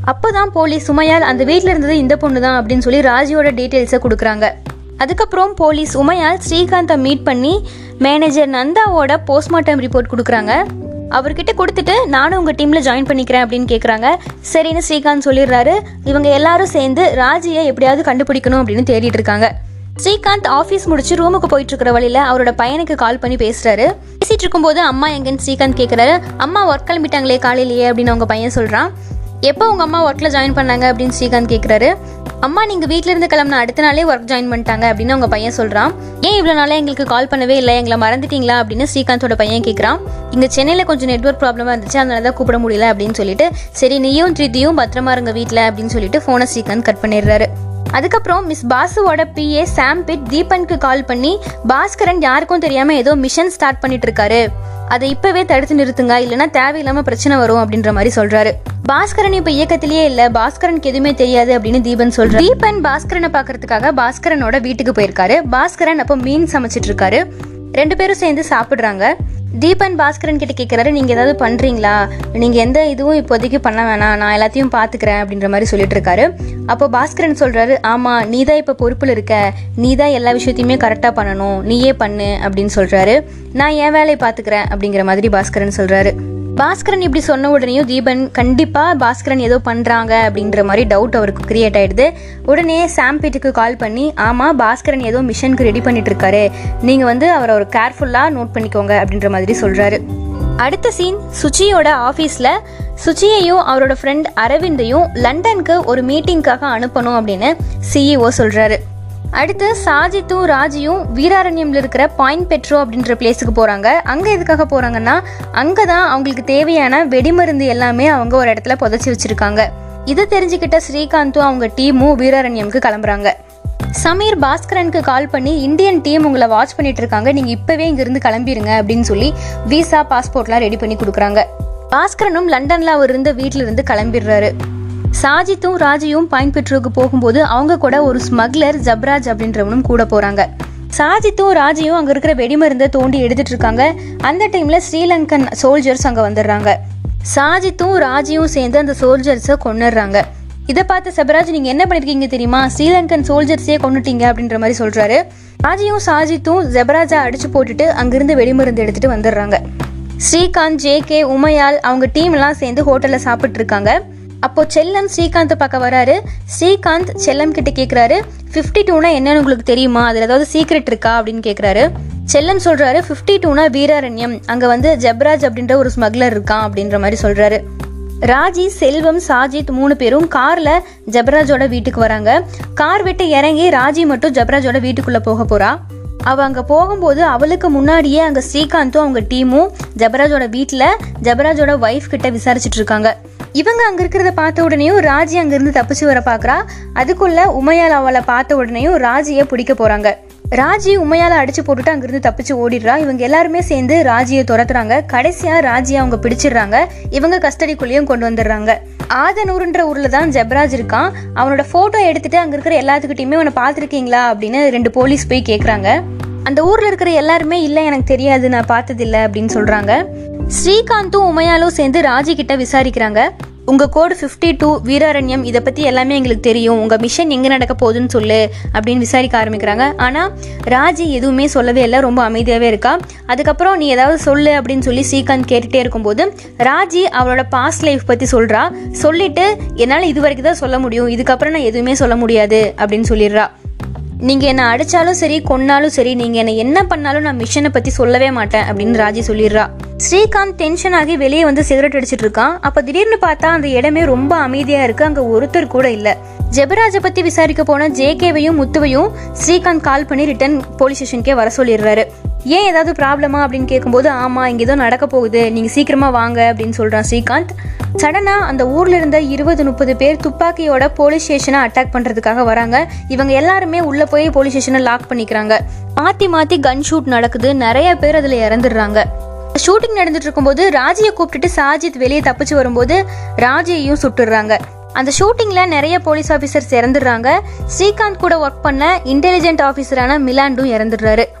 அப்போதான் போலீஸ் உமையால் அந்த வீட்டில் இருந்தது இந்த பொண்ணு தான் அப்படின்னு சொல்லி ராஜியோட டீட்டெயில்ஸை கொடுக்குறாங்க அதுக்கப்புறம் போலீஸ் உமையால் ஸ்ரீகாந்தை மீட் பண்ணி மேனேஜர் நந்தாவோட போஸ்ட்மார்ட்டம் ரிப்போர்ட் கொடுக்குறாங்க அவர்கிட்ட கொடுத்துட்டு நானும் உங்கள் டீமில் ஜாயின் பண்ணிக்கிறேன் அப்படின்னு கேட்குறாங்க சரின்னு ஸ்ரீகாந்த் சொல்லிடுறாரு இவங்க எல்லாரும் சேர்ந்து ராஜியை எப்படியாவது கண்டுபிடிக்கணும் அப்படின்னு தேடிட்டு இருக்காங்க ஸ்ரீகாந்த் ஆஃபீஸ் முடிச்சு ரூமுக்கு போயிட்டு இருக்கிற வழியில அவரோட பையனுக்கு கால் பண்ணி பேசுறாரு பேசிட்டு இருக்கும்போது அம்மா எங்கன்னு ஸ்ரீகாந்த் கேட்குறாரு அம்மா ஒர்க் கிளம்பிட்டாங்களே காலையிலேயே அப்படின்னு அவங்க பையன் சொல்றான் எப்போ உங்க அம்மா ஒர்க்ல ஜாயின் பண்ணாங்க அப்படின்னு ஸ்ரீகாந்த் கேட்குறாரு அம்மா நீங்க வீட்ல இருந்து கிளம்புன அடுத்த நாளே ஒர்க் ஜாயின் பண்ணிட்டாங்க அப்படின்னு அவங்க பையன் சொல்றான் ஏன் இவ்வளவு நாளா எங்களுக்கு கால் பண்ணவே இல்லை எங்களை மறந்துட்டீங்களா அப்படின்னு ஸ்ரீகாந்தோட பையன் கேட்குறான் இங்க சென்னையில கொஞ்சம் நெட்வொர்க் ப்ராப்ளமா இருந்துச்சு அதனால தான் கூப்பிட முடியல அப்படின்னு சொல்லிட்டு சரி நீயும் த்ரிதியும் பத்திரமா இருங்க வீட்ல அப்படின்னு சொல்லிட்டு போனை ஸ்ரீகாந்த் கட் பண்ணிடுறாரு அதுக்கப்புறம் மிஸ் பாசுவோட பிஏ சாம்பிட் தீபனுக்கு கால் பண்ணி பாஸ்கரன் யாருக்கும் தெரியாம ஏதோ மிஷன் ஸ்டார்ட் பண்ணிட்டு இருக்காரு அதை இப்பவே தடுத்து நிறுத்துங்க இல்லைன்னா தேவையில்லாம பிரச்சனை வரும் அப்படின்ற மாதிரி சொல்றாரு பாஸ்கரன் இப்ப இயக்கத்திலேயே இல்ல பாஸ்கரனுக்கு எதுவுமே தெரியாது அப்படின்னு தீபன் சொல்றாரு தீபன் பாஸ்கரனை பாக்குறதுக்காக பாஸ்கரனோட வீட்டுக்கு போயிருக்காரு பாஸ்கரன் அப்போ மீன் சமைச்சிட்டு இருக்காரு ரெண்டு பேரும் சேர்ந்து சாப்பிடுறாங்க தீபன் பாஸ்கரன் கிட்ட கேட்குறாரு நீங்க ஏதாவது பண்றீங்களா நீங்க எந்த இதுவும் இப்போதைக்கு பண்ண வேணாம் நான் எல்லாத்தையும் பாத்துக்கிறேன் அப்படின்ற மாதிரி சொல்லிட்டு இருக்காரு அப்போ பாஸ்கரன் சொல்றாரு ஆமா நீ தான் இப்ப பொறுப்புல இருக்க நீ தான் எல்லா விஷயத்தையுமே கரெக்டா பண்ணணும் நீயே பண்ணு அப்படின்னு சொல்றாரு நான் என் வேலையை பாத்துக்கிறேன் அப்படிங்கிற மாதிரி பாஸ்கரன் சொல்றாரு பாஸ்கரன் இப்படி சொன்ன உடனேயும் தீபன் கண்டிப்பா பாஸ்கரன் ஏதோ பண்றாங்க அப்படின்ற மாதிரி டவுட் அவருக்கு கிரியேட் ஆயிடுது உடனே சாம்பிட்டுக்கு கால் பண்ணி ஆமா பாஸ்கரன் ஏதோ மிஷனுக்கு ரெடி பண்ணிட்டு இருக்காரு நீங்க வந்து அவரை ஒரு கேர்ஃபுல்லா நோட் பண்ணிக்கோங்க அப்படின்ற மாதிரி சொல்றாரு அடுத்த சீன் சுச்சியோட ஆஃபீஸில் சுச்சியையும் அவரோட ஃப்ரெண்ட் அரவிந்தையும் லண்டனுக்கு ஒரு மீட்டிங்காக அனுப்பணும் அப்படின்னு சிஇஓ சொல்றாரு அடுத்து சாஜித்தும் ராஜியும் வீராரண்யம்ல இருக்கிற பாயிண்ட் பெட்ரோ அப்படின்ற பிளேஸுக்கு போறாங்க அங்க எதுக்காக போறாங்கன்னா அங்கதான் அவங்களுக்கு தேவையான வெடிமருந்து எல்லாமே அவங்க ஒரு இடத்துல புதைச்சி வச்சிருக்காங்க இதை தெரிஞ்சுக்கிட்ட ஸ்ரீகாந்தும் அவங்க டீமும் வீராரண்யம்க்கு கிளம்புறாங்க சமீர் பாஸ்கரனுக்கு கால் பண்ணி இந்தியன் டீம் உங்களை வாட்ச் பண்ணிட்டு இருக்காங்க நீங்க இப்பவே இங்கிருந்து கிளம்பிருங்க அப்படின்னு சொல்லி விசா பாஸ்போர்ட்லாம் ரெடி பண்ணி கொடுக்குறாங்க பாஸ்கரனும் லண்டன்ல அவர் இருந்த வீட்ல இருந்து கிளம்பிடுறாரு சாஜித்தும் ராஜியும் பாயிண்ட் பெட்ரோக்கு போகும்போது அவங்க கூட ஒரு ஸ்மக்லர் ஜப்ராஜ் அப்படின்றவனும் கூட போறாங்க சாஜித்தும் ராஜியும் அங்க இருக்கிற வெடிமருந்தை தோண்டி எடுத்துட்டு இருக்காங்க அந்த டைம்ல ஸ்ரீலங்கன் சோல்ஜர்ஸ் அங்க வந்துடுறாங்க சாஜித்தும் ராஜியும் சேர்ந்து அந்த சோல்ஜர்ஸை கொன்னுடுறாங்க இதை பார்த்து சபராஜ் நீங்க என்ன பண்ணிருக்கீங்க தெரியுமா ஸ்ரீலங்கன் சோல்ஜர்ஸே கொன்னுட்டீங்க அப்படின்ற மாதிரி சொல்றாரு ராஜியும் சாஜித்தும் ஜெபராஜா அடிச்சு போட்டுட்டு அங்கிருந்து வெடிமருந்து எடுத்துட்டு வந்துடுறாங்க ஸ்ரீகாந்த் ஜேகே உமையால் அவங்க டீம் எல்லாம் சேர்ந்து ஹோட்டல்ல சாப்பிட்டு இருக்காங்க அப்போ செல்லம் ஸ்ரீகாந்த் பார்க்க வராரு ஸ்ரீகாந்த் செல்லம் கிட்ட கேக்குறாரு 52 டூனா என்னன்னு உங்களுக்கு தெரியுமா அதுல ஏதாவது சீக்ரெட் இருக்கா அப்படின்னு கேக்குறாரு செல்லம் சொல்றாரு 52 டூனா வீராரண்யம் அங்க வந்து ஜெப்ராஜ் அப்படின்ற ஒரு ஸ்மக்லர் இருக்கான் அப்படின்ற மாதிரி சொல்றாரு ராஜி செல்வம் சாஜித் மூணு பேரும் கார்ல ஜபராஜோட வீட்டுக்கு வராங்க கார் விட்டு இறங்கி ராஜி மட்டும் ஜபராஜோட வீட்டுக்குள்ள போக போறா அவ அங்க போகும்போது அவளுக்கு முன்னாடியே அங்க ஸ்ரீகாந்தும் அவங்க டீமும் ஜபராஜோட வீட்ல ஜபராஜோட ஒய்ஃப் கிட்ட விசாரிச்சுட்டு இருக்காங்க இவங்க அங்க இருக்கிறத பார்த்த உடனேயும் ராஜி அங்க இருந்து தப்பிச்சு வர பாக்குறா அதுக்குள்ள உமையால் அவளை பார்த்த உடனேயும் ராஜியை பிடிக்க போறாங்க ராஜி உமையால அடிச்சு போட்டுட்டு அங்கிருந்து தப்பிச்சு ஓடிடுறா இவங்க எல்லாருமே சேர்ந்து ராஜியை துரத்துறாங்க கடைசியா ராஜியை அவங்க பிடிச்சிடுறாங்க இவங்க கஸ்டடிக்குள்ளேயும் கொண்டு வந்துடுறாங்க ஆதனூருன்ற ஊர்ல தான் ஜெப்ராஜ் இருக்கான் அவனோட போட்டோ எடுத்துட்டு அங்க இருக்கிற எல்லாத்துக்கிட்டையுமே அவனை பார்த்துருக்கீங்களா அப்படின்னு ரெண்டு போலீஸ் போய் கேக்குறாங்க அந்த ஊர்ல இருக்கிற எல்லாருமே இல்ல எனக்கு தெரியாது நான் பார்த்ததில்ல அப்படின்னு சொல்றாங்க ஸ்ரீகாந்தும் உமையாலும் சேர்ந்து ராஜி கிட்ட விசாரிக்கிறாங்க உங்க கோடு 52 டூ வீராரண்யம் இதை பத்தி எல்லாமே எங்களுக்கு தெரியும் உங்க மிஷன் எங்க நடக்க போகுதுன்னு சொல்லு அப்படின்னு விசாரிக்க ஆரம்பிக்கிறாங்க ஆனா ராஜி எதுவுமே சொல்லவே இல்லை ரொம்ப அமைதியாவே இருக்கா அதுக்கப்புறம் நீ ஏதாவது சொல்லு அப்படின்னு சொல்லி ஸ்ரீகாந்த் கேட்டுட்டே இருக்கும்போது ராஜி அவளோட பாஸ்ட் லைஃப் பத்தி சொல்றா சொல்லிட்டு என்னால இது வரைக்கும் தான் சொல்ல முடியும் இதுக்கப்புறம் நான் எதுவுமே சொல்ல முடியாது அப்படின்னு சொல்லிடுறா நீங்க என்ன அடிச்சாலும் சரி கொன்னாலும் சரி நீங்க என்ன என்ன பண்ணாலும் நான் மிஷனை பத்தி சொல்லவே மாட்டேன் அப்படின்னு ராஜி சொல்லிடுறா ஸ்ரீகாந்த் டென்ஷன் ஆகி வெளியே வந்து சிகரெட் அடிச்சிட்டு இருக்கான் அப்ப திடீர்னு பார்த்தா அந்த இடமே ரொம்ப அமைதியா இருக்கு அங்க ஒருத்தர் கூட இல்ல ஜெபராஜை பத்தி விசாரிக்க போன ஜேகேவையும் முத்துவையும் ஸ்ரீகாந்த் கால் பண்ணி ரிட்டர்ன் போலீஸ் ஸ்டேஷனுக்கே வர சொல்லிடுறாரு ஏன் ஏதாவது ப்ராப்ளமா அப்படின்னு கேட்கும்போது ஆமா இங்க ஏதோ நடக்க போகுது நீங்க சீக்கிரமா வாங்க அப்படின்னு சொல்றான் ஸ்ரீகாந்த் சடனா அந்த ஊர்ல இருந்த இருபது முப்பது பேர் துப்பாக்கியோட போலீஸ் ஸ்டேஷனை அட்டாக் பண்றதுக்காக வராங்க இவங்க எல்லாருமே உள்ள போய் போலீஸ் ஸ்டேஷனை லாக் பண்ணிக்கிறாங்க மாத்தி மாத்தி கன் ஷூட் நடக்குது நிறைய பேர் அதுல இறந்துடுறாங்க ஷூட்டிங் நடந்துட்டு இருக்கும்போது ராஜியை கூப்பிட்டுட்டு சாஜித் வெளியே தப்பிச்சு வரும்போது ராஜியையும் சுட்டுடுறாங்க அந்த ஷூட்டிங்ல நிறைய போலீஸ் ஆஃபீஸர்ஸ் இறந்துடுறாங்க ஸ்ரீகாந்த் கூட ஒர்க் பண்ண இன்டெலிஜென்ட் ஆஃபீஸரான மிலாண்டும் இறந்துடுறாரு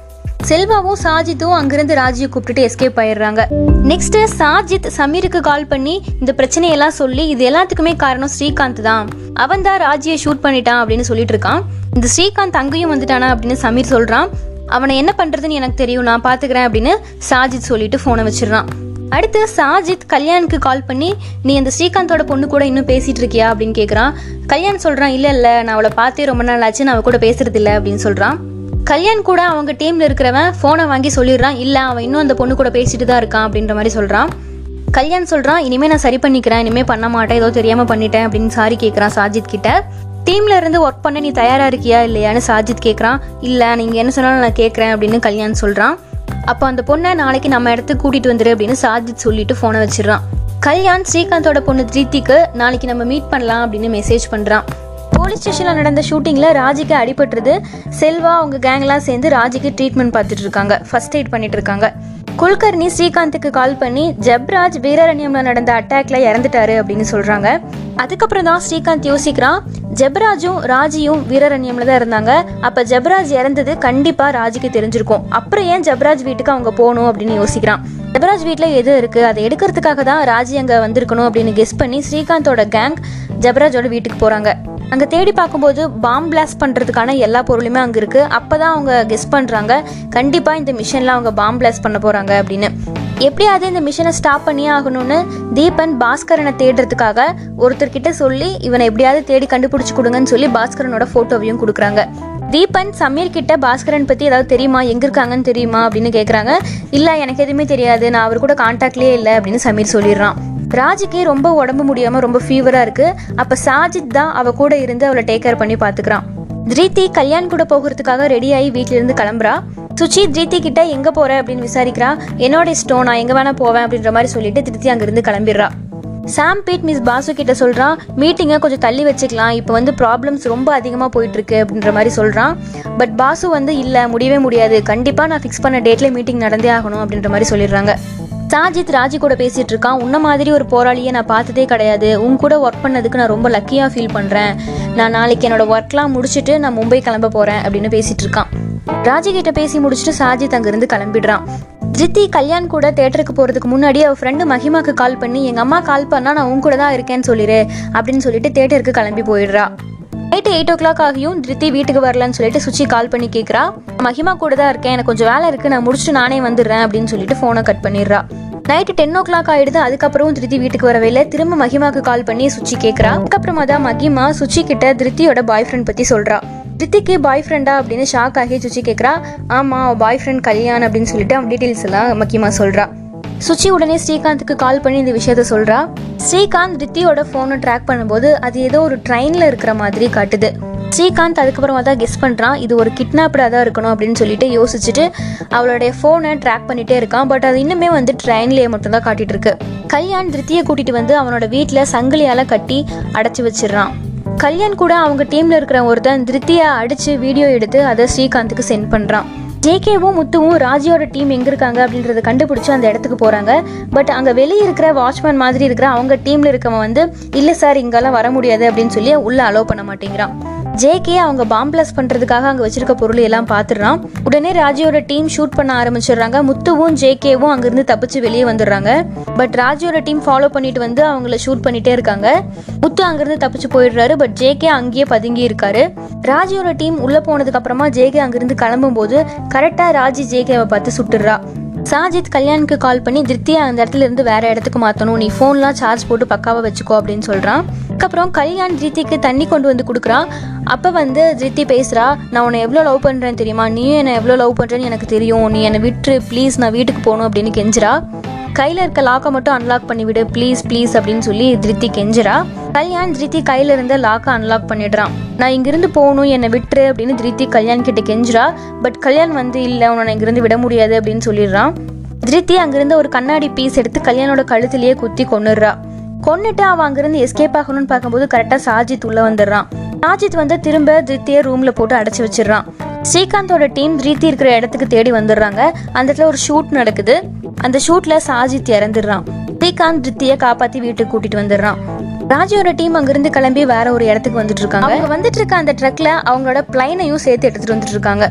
செல்வாவும் சாஜித்தும் அங்கிருந்து ராஜியை கூப்பிட்டுட்டு எஸ்கேப் ஆயிடுறாங்க நெக்ஸ்ட் சாஜித் சமீருக்கு கால் பண்ணி இந்த பிரச்சனையெல்லாம் சொல்லி இது எல்லாத்துக்குமே காரணம் ஸ்ரீகாந்த் தான் அவன் தான் ராஜியை ஷூட் பண்ணிட்டான் அப்படின்னு சொல்லிட்டு இருக்கான் இந்த ஸ்ரீகாந்த் அங்கேயும் வந்துட்டானா அப்படின்னு சமீர் சொல்றான் அவனை என்ன பண்றதுன்னு எனக்கு தெரியும் நான் பாத்துக்கிறேன் அப்படின்னு சாஜித் சொல்லிட்டு போனை வச்சிடறான் அடுத்து சாஜித் கல்யாணுக்கு கால் பண்ணி நீ அந்த ஸ்ரீகாந்தோட பொண்ணு கூட இன்னும் பேசிட்டு இருக்கியா அப்படின்னு கேட்குறான் கல்யாண் சொல்றான் இல்ல இல்ல நான் அவளை பார்த்தே ரொம்ப நாள் ஆச்சு நான் அவ கூட பேசுறது இல்ல அப்படின்னு சொல்றான் கல்யாண் கூட அவங்க டீம்ல இருக்கிறவன் ஃபோனை வாங்கி சொல்லிடுறான் இல்ல அவன் இன்னும் அந்த பொண்ணு கூட பேசிட்டு தான் இருக்கான் அப்படின்ற மாதிரி சொல்றான் கல்யாண் சொல்றான் இனிமே நான் சரி பண்ணிக்கிறேன் இனிமே பண்ண மாட்டேன் ஏதோ தெரியாம பண்ணிட்டேன் அப்படின்னு சாரி கேட்கறான் சாஜித் கிட்ட டீம்ல இருந்து ஒர்க் பண்ண நீ தயாரா இருக்கியா இல்லையான்னு சாஜித் கேட்கறான் இல்ல நீங்க என்ன சொன்னாலும் நான் கேட்கறேன் அப்படின்னு கல்யாண் சொல்றான் அப்போ அந்த பொண்ணை நாளைக்கு நம்ம இடத்துக்கு கூட்டிட்டு வந்துரு அப்படின்னு சாஜித் சொல்லிட்டு ஃபோனை வச்சிடுறான் கல்யாண் ஸ்ரீகாந்தோட பொண்ணு த்ரீத்திக்கு நாளைக்கு நம்ம மீட் பண்ணலாம் அப்படின்னு மெசேஜ் பண்றான் போலீஸ் ஸ்டேஷனில் நடந்த ஷூட்டிங்கில் ராஜிக்கு அடிபட்டுருது செல்வா அவங்க கேங்லாம் சேர்ந்து ராஜிக்கு ட்ரீட்மெண்ட் பார்த்துட்டு இருக்காங்க ஃபர்ஸ்ட் எய்ட் பண்ணிட்டு இருக்காங்க குல்கர்னி ஸ்ரீகாந்துக்கு கால் பண்ணி ஜப்ராஜ் வீரரண்யம்ல நடந்த அட்டாக்ல இறந்துட்டாரு அப்படின்னு சொல்றாங்க அதுக்கப்புறம் தான் ஸ்ரீகாந்த் யோசிக்கிறான் ஜப்ராஜும் ராஜியும் வீரரண்யம்ல தான் இருந்தாங்க அப்ப ஜப்ராஜ் இறந்தது கண்டிப்பா ராஜிக்கு தெரிஞ்சிருக்கும் அப்புறம் ஏன் ஜப்ராஜ் வீட்டுக்கு அவங்க போகணும் அப்படின்னு யோசிக்கிறான் ஜபராஜ் வீட்டில் எது இருக்கு அதை எடுக்கிறதுக்காக தான் ராஜி அங்கே வந்திருக்கணும் அப்படின்னு கெஸ் பண்ணி ஸ்ரீகாந்தோட கேங் ஜபராஜோட வீட்டுக்கு போறாங்க அங்கே தேடி பார்க்கும்போது பாம் பிளாஸ்ட் பண்ணுறதுக்கான எல்லா பொருளுமே அங்கே இருக்கு அப்போ தான் அவங்க கெஸ் பண்ணுறாங்க கண்டிப்பாக இந்த மிஷனில் அவங்க பாம் பிளாஸ்ட் பண்ண போகிறாங்க அப்படின்னு எப்படியாவது இந்த மிஷனை ஸ்டாப் பண்ணியே ஆகணும்னு தீபன் பாஸ்கரனை தேடுறதுக்காக ஒருத்தர்கிட்ட சொல்லி இவனை எப்படியாவது தேடி கண்டுபிடிச்சு கொடுங்கன்னு சொல்லி பாஸ்கரனோட ஃபோட்டோவையும் கொடுக்குறாங்க தீபன் சமீர் கிட்ட பாஸ்கரன் பத்தி ஏதாவது தெரியுமா எங்க இருக்காங்கன்னு தெரியுமா அப்படின்னு கேக்குறாங்க இல்ல எனக்கு எதுவுமே தெரியாது நான் அவர் கூட கான்டாக்ட்லயே இல்லை அப்படின்னு சமீர் சொல்லிடுறான் ராஜிக்கு ரொம்ப உடம்பு முடியாம ரொம்ப ஃபீவரா இருக்கு அப்ப சாஜித் தான் அவ கூட இருந்து அவளை டேக் கேர் பண்ணி பாத்துக்கிறான் திருத்தி கல்யாண் கூட போகிறதுக்காக ரெடி ஆகி வீட்ல இருந்து கிளம்புறா சுச்சி திருத்தி கிட்ட எங்க போற அப்படின்னு விசாரிக்கிறா என்னோட இஷ்டம் நான் எங்க வேணா போவேன் அப்படின்ற மாதிரி சொல்லிட்டு திருத்தி அங்கிருந்து கிளம்பிடுறா சாம் பீட் மிஸ் பாசு கிட்ட சொல்றான் மீட்டிங்கை கொஞ்சம் தள்ளி வச்சுக்கலாம் இப்போ வந்து ப்ராப்ளம்ஸ் ரொம்ப அதிகமாக போயிட்டு இருக்கு அப்படின்ற மாதிரி சொல்றான் பட் பாசு வந்து இல்லை முடியவே முடியாது கண்டிப்பாக நான் ஃபிக்ஸ் பண்ண டேட்ல மீட்டிங் நடந்தே ஆகணும் அப்படின்ற மாதிரி சொல்லிடுறாங்க சாஜித் ராஜி கூட பேசிட்டு இருக்கான் உன்ன மாதிரி ஒரு போராளியை நான் பார்த்ததே கிடையாது உன் கூட ஒர்க் பண்ணதுக்கு நான் ரொம்ப லக்கியாக ஃபீல் பண்ணுறேன் நான் நாளைக்கு என்னோட ஒர்க்லாம் முடிச்சுட்டு நான் மும்பை கிளம்ப போகிறேன் அப்படின்னு பேசிட்டு இருக்கான் ராஜி கிட்ட பேசி முடிச்சுட்டு சாஜித் அங்கிருந்து கிளம்பிடுறான் ஜித்தி கல்யாண் கூட தேட்டருக்கு போகிறதுக்கு முன்னாடி அவள் ஃப்ரெண்டு மஹிமாக்கு கால் பண்ணி எங்கள் அம்மா கால் பண்ணா நான் உன் கூட தான் இருக்கேன்னு சொல்லிடு அப்படின்னு சொல்லிட்டு தேட்டருக்கு கிளம்பி போயிடுறா நைட்டு எயிட் ஓ கிளாக் ஆகியும் திருத்தி வீட்டுக்கு வரலன்னு சொல்லிட்டு சுச்சி கால் பண்ணி கேட்குறா மஹிமா கூட தான் இருக்கேன் எனக்கு கொஞ்சம் வேலை இருக்கு நான் முடிச்சுட்டு நானே வந்துடுறேன் அப்படின்னு சொல்லிட்டு ஃபோனை கட் பண்ணிடுறா நைட்டு டென் ஓ கிளாக் ஆயிடுது அதுக்கப்புறம் திருத்தி வீட்டுக்கு வரவே இல்லை திரும்ப மஹிமாக்கு கால் பண்ணி சுச்சி கேட்குறா அதுக்கப்புறமா தான் மஹிமா சுச்சி கிட்ட திருத்தியோட பாய் ஃப்ரெண்ட் பற்றி சொல்றா ரித்திக்கு பாய் ஃப்ரெண்டா அப்படின்னு ஷாக் ஆகி சுச்சி கேட்குறா ஆமா அவ பாய் ஃப்ரெண்ட் கல்யாண் அப்படின்னு சொல்லிட்டு அவன் டீட்டெயில்ஸ் எல்லாம் மக்கியமா சொல்றா சுச்சி உடனே ஸ்ரீகாந்துக்கு கால் பண்ணி இந்த விஷயத்த சொல்றா ஸ்ரீகாந்த் ரித்தியோட ஃபோனை ட்ராக் பண்ணும்போது அது ஏதோ ஒரு ட்ரெயின்ல இருக்கிற மாதிரி காட்டுது ஸ்ரீகாந்த் அதுக்கப்புறமா தான் கெஸ் பண்ணுறான் இது ஒரு கிட்னாப்டாக தான் இருக்கணும் அப்படின்னு சொல்லிட்டு யோசிச்சுட்டு அவளுடைய ஃபோனை ட்ராக் பண்ணிட்டே இருக்கான் பட் அது இன்னுமே வந்து ட்ரெயின்லேயே மட்டும்தான் காட்டிட்டு இருக்கு கல்யாண் திருத்தியை கூட்டிட்டு வந்து அவனோட வீட்டில் சங்கிலியால் கட்டி அடைச்சி வச்சிடுறான் கல்யாண் கூட அவங்க டீம்ல இருக்கிற ஒருத்தன் திருத்தியை அடிச்சு வீடியோ எடுத்து அதை ஸ்ரீகாந்துக்கு சென்ட் பண்றான் ஜேகேவும் முத்துவும் ராஜியோட டீம் எங்க இருக்காங்க அப்படின்றத கண்டுபிடிச்சு அந்த இடத்துக்கு போறாங்க பட் அங்க வெளியே இருக்கிற வாட்ச்மேன் மாதிரி இருக்கிற அவங்க டீம்ல இருக்கவன் வந்து இல்ல சார் இங்கெல்லாம் வர முடியாது அப்படின்னு சொல்லி உள்ள அலோவ் பண்ண மாட்டேங்கிறான் ஜேகே அவங்க பாம் பிளஸ் பண்றதுக்காக அங்க வச்சிருக்க பொருள் எல்லாம் பாத்துடுறான் உடனே ராஜியோட டீம் ஷூட் பண்ண ஆரம்பிச்சிடுறாங்க முத்துவும் ஜேகேவும் அங்கிருந்து தப்பிச்சு வெளியே வந்துடுறாங்க பட் ராஜியோட டீம் ஃபாலோ பண்ணிட்டு வந்து அவங்கள ஷூட் பண்ணிட்டே இருக்காங்க முத்து அங்கிருந்து தப்பிச்சு போயிடுறாரு பட் ஜேகே அங்கேயே பதுங்கி இருக்காரு ராஜியோட டீம் உள்ள போனதுக்கு அப்புறமா ஜேகே அங்கிருந்து கிளம்பும் போது கரெக்டா ராஜி ஜேகேவை பார்த்து சுட்டுடுறா சாஜித் கல்யாணுக்கு கால் பண்ணி திருப்தியை அந்த இடத்துல இருந்து வேற இடத்துக்கு மாற்றணும் நீ ஃபோன்லாம் சார்ஜ் போட்டு பக்காவா வச்சுக்கோ அப்படின்னு சொல்றான் அதுக்கப்புறம் கல்யாண் திருத்திக்கு தண்ணி கொண்டு வந்து கொடுக்குறான் அப்போ வந்து திருத்தி பேசுறா நான் உன்னை எவ்வளோ லவ் பண்ணுறேன்னு தெரியுமா நீயும் என்னை எவ்வளோ லவ் பண்ணுறேன்னு எனக்கு தெரியும் நீ என்னை விட்டுரு ப்ளீஸ் நான் வீட்டுக்கு போகணும் அப்படின்னு கெஞ்சுறா கையில் இருக்க லாக்கை மட்டும் அன்லாக் பண்ணிவிடு ப்ளீஸ் ப்ளீஸ் அப்படின்னு சொல்லி திருத்தி கெஞ்சுறா கல்யாண் திருத்தி கையில் இருந்த லாக்கை அன்லாக் பண்ணிடுறான் நான் இங்கிருந்து போகணும் என்னை விட்டுரு அப்படின்னு திருத்தி கல்யாண் கிட்ட கெஞ்சுறா பட் கல்யாண் வந்து இல்லை உன்னை இங்கிருந்து விட முடியாது அப்படின்னு சொல்லிடுறான் திருத்தி அங்கிருந்து ஒரு கண்ணாடி பீஸ் எடுத்து கல்யாணோட கழுத்திலேயே குத்தி கொன்னுடுறா கொன்னுட்டு அவன் அங்கிருந்து எஸ்கேப் ஆகணும்னு பார்க்கும்போது கரெக்டாக சாஜித் உள்ள வந்துடுறான் சாஜித் வந்து திரும்ப திருத்தியை ரூம்ல போட்டு அடைச்சி வச்சிடுறான் ஸ்ரீகாந்தோட டீம் திருத்தி இருக்கிற இடத்துக்கு தேடி வந்துடுறாங்க அந்த இடத்துல ஒரு ஷூட் நடக்குது அந்த ஷூட்ல சாஜித் இறந்துடுறான் ஸ்ரீகாந்த் திருத்தியை காப்பாத்தி வீட்டுக்கு கூட்டிட்டு வந்துடுறான் ராஜியோட டீம் அங்கிருந்து கிளம்பி வேற ஒரு இடத்துக்கு வந்துட்டு இருக்காங்க அவங்க வந்துட்டு இருக்க அந்த ட்ரக்ல அவங்களோட பிளைனையும் சேர்த்து எடுத்துட்டு வந்துட்டு இருக்காங்க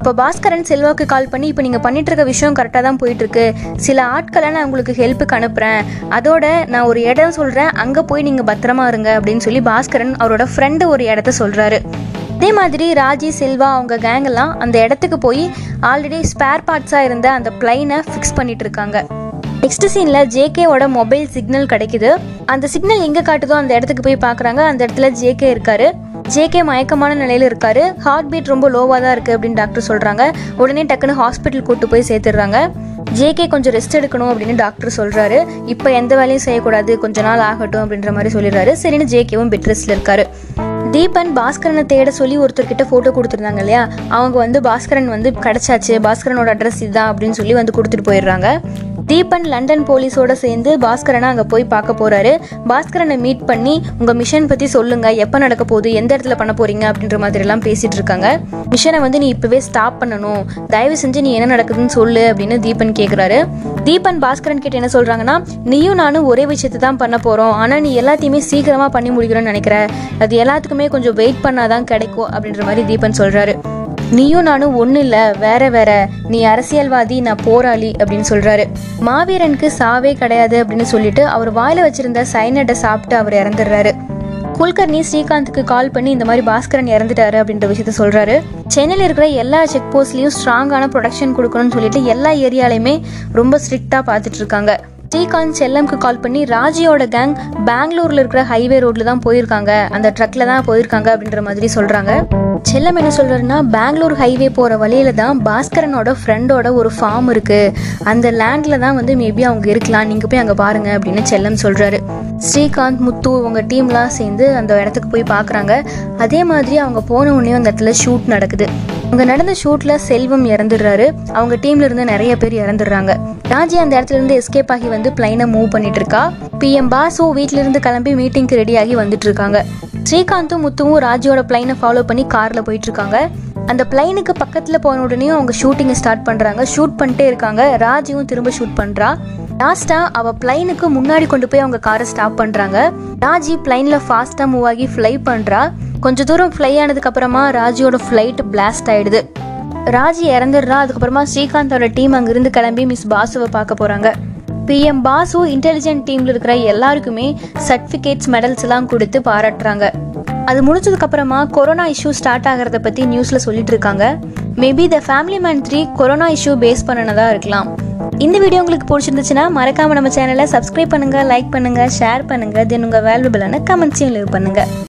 இப்போ பாஸ்கரன் செல்வாக்கு கால் பண்ணி இப்போ நீங்கள் பண்ணிட்டு இருக்க விஷயம் கரெக்டாக தான் போயிட்டு இருக்கு சில ஆட்களை நான் உங்களுக்கு ஹெல்ப்புக்கு அனுப்புகிறேன் அதோட நான் ஒரு இடம் சொல்கிறேன் அங்கே போய் நீங்கள் பத்திரமா இருங்க அப்படின்னு சொல்லி பாஸ்கரன் அவரோட ஃப்ரெண்டு ஒரு இடத்த சொல்கிறாரு அதே மாதிரி ராஜி செல்வா அவங்க கேங் எல்லாம் அந்த இடத்துக்கு போய் ஆல்ரெடி ஸ்பேர் பார்ட்ஸாக இருந்த அந்த பிளைனை ஃபிக்ஸ் பண்ணிட்டு இருக்காங்க நெக்ஸ்ட் சீனில் ஜேகேவோட மொபைல் சிக்னல் கிடைக்குது அந்த சிக்னல் எங்கே காட்டுதோ அந்த இடத்துக்கு போய் பார்க்குறாங்க அந்த இடத்துல ஜேகே இருக்காரு ஜேகே மயக்கமான நிலையில் இருக்காரு ஹார்ட் பீட் ரொம்ப லோவாக தான் இருக்குது அப்படின்னு டாக்டர் சொல்கிறாங்க உடனே டக்குன்னு ஹாஸ்பிட்டல் கூட்டு போய் சேர்த்துடுறாங்க ஜேகே கொஞ்சம் ரெஸ்ட் எடுக்கணும் அப்படின்னு டாக்டர் சொல்கிறாரு இப்போ எந்த வேலையும் செய்யக்கூடாது கொஞ்ச நாள் ஆகட்டும் அப்படின்ற மாதிரி சொல்லிடுறாரு சரின்னு ஜேகேவும் பெட் ரெஸ்ட்டில் இருக்காரு தீபன் பாஸ்கரனை தேட சொல்லி ஒருத்தர்கிட்ட ஃபோட்டோ கொடுத்துருந்தாங்க இல்லையா அவங்க வந்து பாஸ்கரன் வந்து கிடச்சாச்சு பாஸ்கரனோட அட்ரஸ் இதுதான் அப்படின்னு சொல்லி வந்து கொடுத்துட்டு போயிடுறாங்க தீபன் லண்டன் போலீஸோட சேர்ந்து பாஸ்கரனை அங்கே போய் பார்க்க போறாரு பாஸ்கரனை மீட் பண்ணி உங்கள் மிஷன் பற்றி சொல்லுங்க எப்போ நடக்க போகுது எந்த இடத்துல பண்ண போறீங்க அப்படின்ற மாதிரி எல்லாம் பேசிட்டு இருக்காங்க மிஷனை வந்து நீ இப்போவே ஸ்டாப் பண்ணணும் தயவு செஞ்சு நீ என்ன நடக்குதுன்னு சொல்லு அப்படின்னு தீபன் கேட்குறாரு தீபன் பாஸ்கரன் கிட்ட என்ன சொல்றாங்கன்னா நீயும் நானும் ஒரே விஷயத்தை தான் பண்ண போறோம் ஆனா நீ எல்லாத்தையுமே சீக்கிரமா பண்ணி முடிக்கணும்னு நினைக்கிற அது எல்லாத்துக்குமே கொஞ்சம் வெயிட் பண்ணாதான் கிடைக்கும் அப்படின்ற மாதிரி தீபன் சொல்றாரு நீயும் நானும் ஒன்றும் இல்லை வேற வேற நீ அரசியல்வாதி நான் போராளி அப்படின்னு சொல்றாரு மாவீரனுக்கு சாவே கிடையாது அப்படின்னு சொல்லிட்டு அவர் வாயில வச்சிருந்த சைனட்டை சாப்பிட்டு அவர் இறந்துடுறாரு குல்கர்னி ஸ்ரீகாந்துக்கு கால் பண்ணி இந்த மாதிரி பாஸ்கரன் இறந்துட்டாரு அப்படின்ற விஷயத்த சொல்றாரு சென்னையில் இருக்கிற எல்லா செக் போஸ்ட்லயும் ஸ்ட்ராங்கான ப்ரொடக்ஷன் கொடுக்கணும்னு சொல்லிட்டு எல்லா ஏரியாலையுமே ரொம்ப ஸ்ட்ரிக்டா பார்த்துட்டு இருக்காங்க ஸ்ரீகாந்த் செல்லம்க்கு கால் பண்ணி ராஜியோட கேங் பெங்களூர்ல இருக்கிற ஹைவே ரோட்ல தான் போயிருக்காங்க அந்த ட்ரக்ல தான் போயிருக்காங்க அப்படின்ற மாதிரி சொல்றாங்க செல்லம் என்ன சொல்றாருன்னா பெங்களூர் ஹைவே போற வழியில தான் பாஸ்கரனோட ஃப்ரெண்டோட ஒரு ஃபார்ம் இருக்கு அந்த லேண்ட்ல தான் வந்து மேபி அவங்க இருக்கலாம் நீங்க போய் அங்க பாருங்க அப்படின்னு செல்லம் சொல்றாரு ஸ்ரீகாந்த் முத்து உங்க டீம்லாம் சேர்ந்து அந்த இடத்துக்கு போய் பார்க்குறாங்க அதே மாதிரி அவங்க போன உடனே அந்த இடத்துல ஷூட் நடக்குது அங்கே நடந்த ஷூட்டில் செல்வம் இறந்துடுறாரு அவங்க டீம்ல இருந்து நிறைய பேர் இறந்துடுறாங்க ராஜி அந்த இடத்துல இருந்து எஸ்கேப் ஆகி வந்து பிளைனை மூவ் பண்ணிட்டு இருக்கா பிஎம் பாசு வீட்ல இருந்து கிளம்பி மீட்டிங்க்கு ரெடி ஆகி வந்துட்டு இருக்காங்க ஸ்ரீகாந்தும் முத்துவும் ராஜியோட பிளைனை ஃபாலோ பண்ணி கார்ல போயிட்டு இருக்காங்க அந்த பிளைனுக்கு பக்கத்துல போன உடனே அவங்க ஷூட்டிங்கை ஸ்டார்ட் பண்றாங்க ஷூட் பண்ணிட்டே இருக்காங்க ராஜியும் திரும்ப ஷூட் பண்றா லாஸ்டா அவ பிளைனுக்கு முன்னாடி கொண்டு போய் அவங்க காரை ஸ்டாப் பண்றாங்க ராஜி பிளைன்ல ஃபாஸ்டா மூவ் ஆகி ஃப்ளை பண்றா கொஞ்ச தூரம் ஃப்ளை ஆனதுக்கு அப்புறமா ராஜியோட ஃப்ளைட் பிளாஸ்ட் ஆயிடுது ராஜி இறந்துடுறா அதுக்கப்புறமா ஸ்ரீகாந்தோட டீம் அங்கிருந்து கிளம்பி மிஸ் பாசுவை பார்க்க போறாங்க பிஎம் பாசு இன்டெலிஜென்ட் டீம்ல இருக்கிற எல்லாருக்குமே சர்டிஃபிகேட்ஸ் மெடல்ஸ் எல்லாம் கொடுத்து பாராட்டுறாங்க அது முடிஞ்சதுக்கு அப்புறமா கொரோனா இஷ்யூ ஸ்டார்ட் ஆகிறத பத்தி நியூஸ்ல சொல்லிட்டு இருக்காங்க maybe the family man three corona issue face பண்ணனதா இருக்கலாம் இந்த வீடியோ உங்களுக்கு பிடிச்சிருந்துச்சுன்னா மறக்காம நம்ம சேனலை சப்ஸ்கிரைப் பண்ணுங்க லைக் பண்ணுங்க ஷேர் பண்ணுங்க தென் உங்க வேல்யூபிளான கமெண்ட்ஸையும் லீவ் பண்ணுங்க